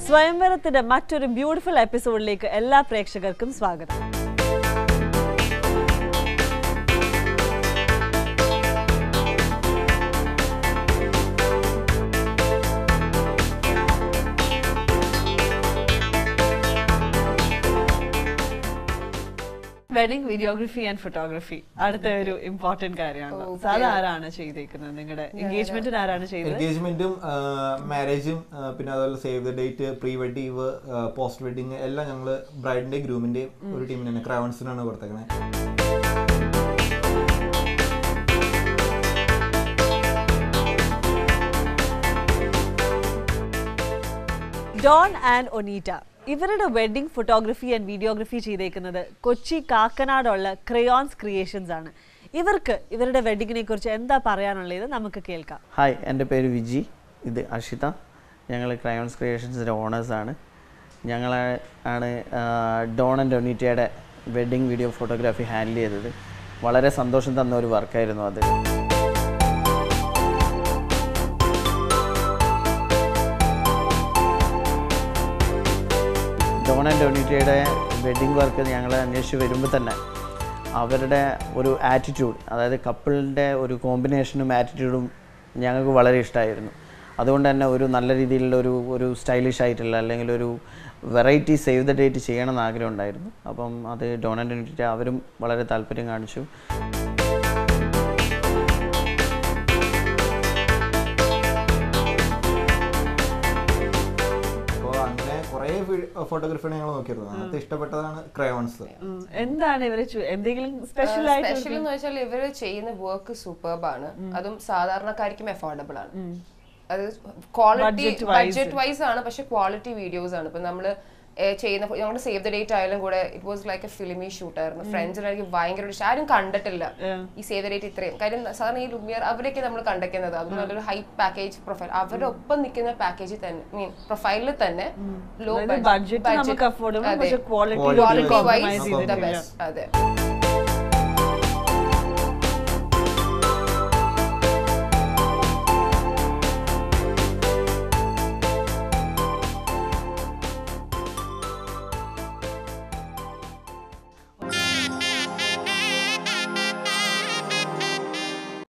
സ്വയംവരത്തിന്റെ മറ്റൊരു ബ്യൂട്ടിഫുൾ എപ്പിസോഡിലേക്ക് എല്ലാ പ്രേക്ഷകർക്കും സ്വാഗതം വെഡിങ് വീഡിയോഗ്രഫി ആൻഡ് ഫോട്ടോഗ്രഫി അടുത്ത ഒരു ഇമ്പോർട്ടന്റ് കാര്യമാണ് സാധാ ആരാണ് ചെയ്തേക്കുന്നത് നിങ്ങളുടെ എൻഗേജ്മെന്റിന് ആരാണ് ചെയ്തത് എൻഗേജ്മെന്റും മാരേജും പിന്നെ അതുപോലെ save the date pre wedding post wedding എല്ലാം ഞങ്ങൾ ബ്രൈഡിന്റെ ഗ്രൂമിന്റെയും ഒരു ടീമിന് തന്നെ ക്രൗൺസിനാണ് കൊടുത്തേക്കണേ ഡോൺ ആൻഡ് ഒനീറ്റ ഇവരുടെ വെഡിങ് ഫോട്ടോഗ്രഫി ആൻഡ് വീഡിയോഗ്രഫി ചെയ്തേക്കുന്നത് കൊച്ചി കാക്കനാടുള്ള ക്രയോൺസ് ക്രിയേഷൻസ് ആണ് ഇവർക്ക് ഇവരുടെ വെഡിങ്ങിനെ കുറിച്ച് എന്താ പറയാനുള്ളത് നമുക്ക് കേൾക്കാം ഹായ് എൻ്റെ പേര് വിജി ഇത് അഷിത ഞങ്ങൾ ക്രയോൺസ് ക്രിയേഷൻസിൻ്റെ ഓണേഴ്സാണ് ഞങ്ങൾ ആണ് ആ, ഡോൺ ആൻഡ് ഡൊണീറ്റയുടെ വെഡ്ഡിങ് വീഡിയോ ഫോട്ടോഗ്രാഫി ഹാൻഡിൽ ചെയ്തത് വളരെ സന്തോഷം തന്ന ഒരു വർക്കായിരുന്നു അത് ഡോൺ ആൻഡ് ഡൊണീറ്റയുടെ വെഡ്ഡിങ് വർക്ക് ഞങ്ങൾ അന്വേഷിച്ച് വരുമ്പോൾ തന്നെ അവരുടെ ഒരു ആറ്റിറ്റ്യൂഡ് അതായത് കപ്പിളിൻ്റെ ഒരു കോമ്പിനേഷനും ആറ്റിറ്റ്യൂഡും ഞങ്ങൾക്ക് വളരെ ഇഷ്ടമായിരുന്നു അതുകൊണ്ട് തന്നെ ഒരു നല്ല രീതിയിലുള്ള ഒരു ഒരു സ്റ്റൈലിഷ് ആയിട്ടുള്ള അല്ലെങ്കിൽ ഒരു വെറൈറ്റി സേവ് ദ ഡേറ്റ് ചെയ്യണമെന്ന് ആഗ്രഹം ഉണ്ടായിരുന്നു അപ്പം അത് ഡോൺ ആൻഡ് ഡൊണീറ്റ അവരും വളരെ താല്പര്യം കാണിച്ചു അപ്പോൾ അങ്ങനെ കുറേ ഫോട്ടോഗ്രാഫിയാണ് ഞങ്ങൾ നോക്കിയിരുന്നത് അതിനകത്ത് ഇഷ്ടപ്പെട്ടതാണ് ക്രയോൺസ് ഉം, എന്താണ് ഇവര് ചു- എന്തെങ്കിലും സ്പെഷ്യൽ ആയിട്ട് സ്പെഷ്യൽ എന്ന് വെച്ചാൽ ഇവര് ചെയ്യുന്ന വർക്ക് സൂപ്പർബ് ആണ് അതും സാധാരണക്കാർക്കും അഫോർഡബിൾ ആണ് അത് quality Budget wise. Budget wise ആണ് പക്ഷെ ക്വാളിറ്റി വീഡിയോസ് ആണ് ഇപ്പൊ നമ്മള് ഏ, ചെയ്യുന്ന ഞങ്ങളുടെ സേവ് ദ ഡേറ്റ് ആയാലും കൂടെ it was like a filmy shoot ആയിരുന്നു ഫ്രണ്ട്സിനാണെങ്കിൽ ഭയങ്കര ഇഷ്ടം ആരും കണ്ടിട്ടില്ല ഈ സേവ് ദ ഡേറ്റ് ഇത്രയും കാര്യം സാധാരണ ഈ ലുമിയർ അവരൊക്കെ നമ്മൾ കണ്ടെക്കുന്നത് അത് നല്ലൊരു ഹൈ പാക്കേജ് പ്രൊഫൈൽ അവരുടെ ഒപ്പം നിൽക്കുന്ന പാക്കേജിൽ തന്നെ മീൻ പ്രൊഫൈലിൽ തന്നെ ലോ ബഡ്ജറ്റ് നമുക്ക് അഫോർഡബിൾ പക്ഷെ ക്വാളിറ്റി ക്വാളിറ്റി compromise വൈസ് ചെയ്തിട്ടില്ല. ബെസ്റ്റ് അതെ